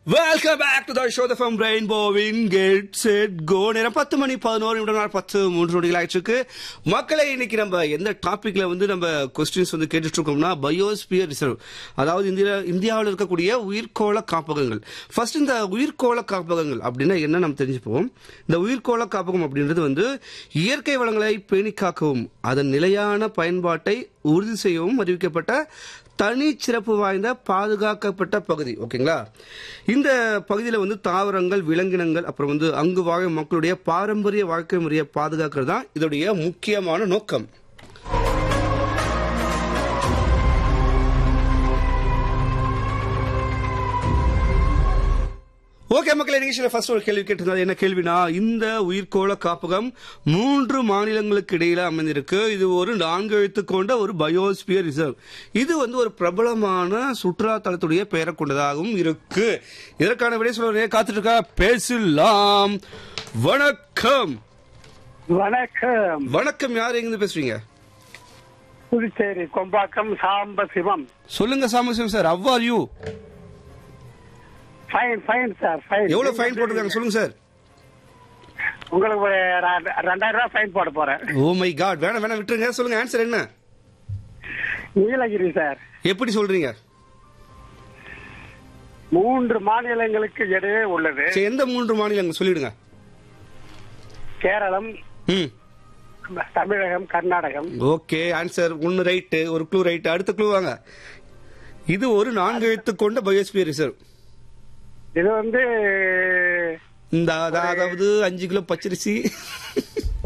welcome back to the show the from ரெயின்போவின் get set go நேரம் பத்து மணி பதினோரு நிமிடம் நாள் பத்து மூன்று நொடிகள் ஆயிடுச்சு மக்களை இன்னைக்கு நம்ம எந்த டாபிக்ல வந்து நம்ம கொஸ்டின்ஸ் வந்து கேட்டுட்டு இருக்கோம்னா பயோஸ்பியர் ரிசர்வ் அதாவது இந்தியா இந்தியாவில் இருக்கக்கூடிய உயிர்கோள காப்பகங்கள் ஃபர்ஸ்ட் இந்த உயிர்கோள காப்பகங்கள் அப்படின்னா என்ன நம்ம தெரிஞ்சுப்போம் இந்த உயிர்கோள காப்பகம் அப்படின்றது வந்து இயற்கை வளங்களை பேணி காக்கவும் அதன் நிலையான பயன்பாட்டை உறுதி செய்யவும் அறிவிக்கப்பட்ட தனி சிறப்பு வாய்ந்த பாதுகாக்கப்பட்ட பகுதி ஓகேங்களா இந்த பகுதியில் வந்து தாவரங்கள் விலங்கினங்கள் அப்புறம் வந்து அங்கு வாழும் மக்களுடைய பாரம்பரிய வாழ்க்கை முறையை பாதுகாக்கிறது தான் இதோடைய முக்கியமான நோக்கம் ஓகே மக்களே நிகழ்ச்சியில் ஃபர்ஸ்ட் ஒரு கேள்வி கேட்டிருந்தது என்ன கேள்வினா இந்த உயிர்கோள காப்பகம் மூன்று மாநிலங்களுக்கு இடையில அமைந்திருக்கு இது ஒரு நான்கு எழுத்து கொண்ட ஒரு பயோஸ்பியர் ரிசர்வ் இது வந்து ஒரு பிரபலமான சுற்றுலா தலத்துடைய பெயரை கொண்டதாகவும் இருக்கு இதற்கான விடை சொல்ல காத்துட்டு இருக்கா பேசலாம் வணக்கம் வணக்கம் வணக்கம் யார் எங்கிருந்து பேசுறீங்க புதுச்சேரி கொம்பாக்கம் சாம்ப சிவம் சொல்லுங்க Samasivam sir how are you fine fine sir fine எவ்வளவு ஃபைன் போட்டிருக்காங்க சொல்லுங்க சார் உங்களுக்கு ஒரு ரெ- ரெண்டாயிரம் ரூபாய் ஃபைன் போட போறேன் ஓ மை காட் வேணாம் வேணாம் விட்டுருங்க சொல்லுங்க ஆன்சர் என்ன நீலகிரி சார் எப்படி சொல்றீங்க மூன்று மாநிலங்களுக்கு இடையே உள்ளது சரி எந்த மூன்று மாநிலங்கள் சொல்லிடுங்க கேரளம் ம் தமிழகம் கர்நாடகம் ஓகே ஆன்சர் ஒன்னு ரைட்டு ஒரு க்ளூ ரைட் அடுத்த க்ளூ வாங்க இது ஒரு நான்கு எழுத்து கொண்ட பயோஸ்பியர் ரிசர்வ் இது வந்து இந்த அதாவது அஞ்சு கிலோ பச்சரிசி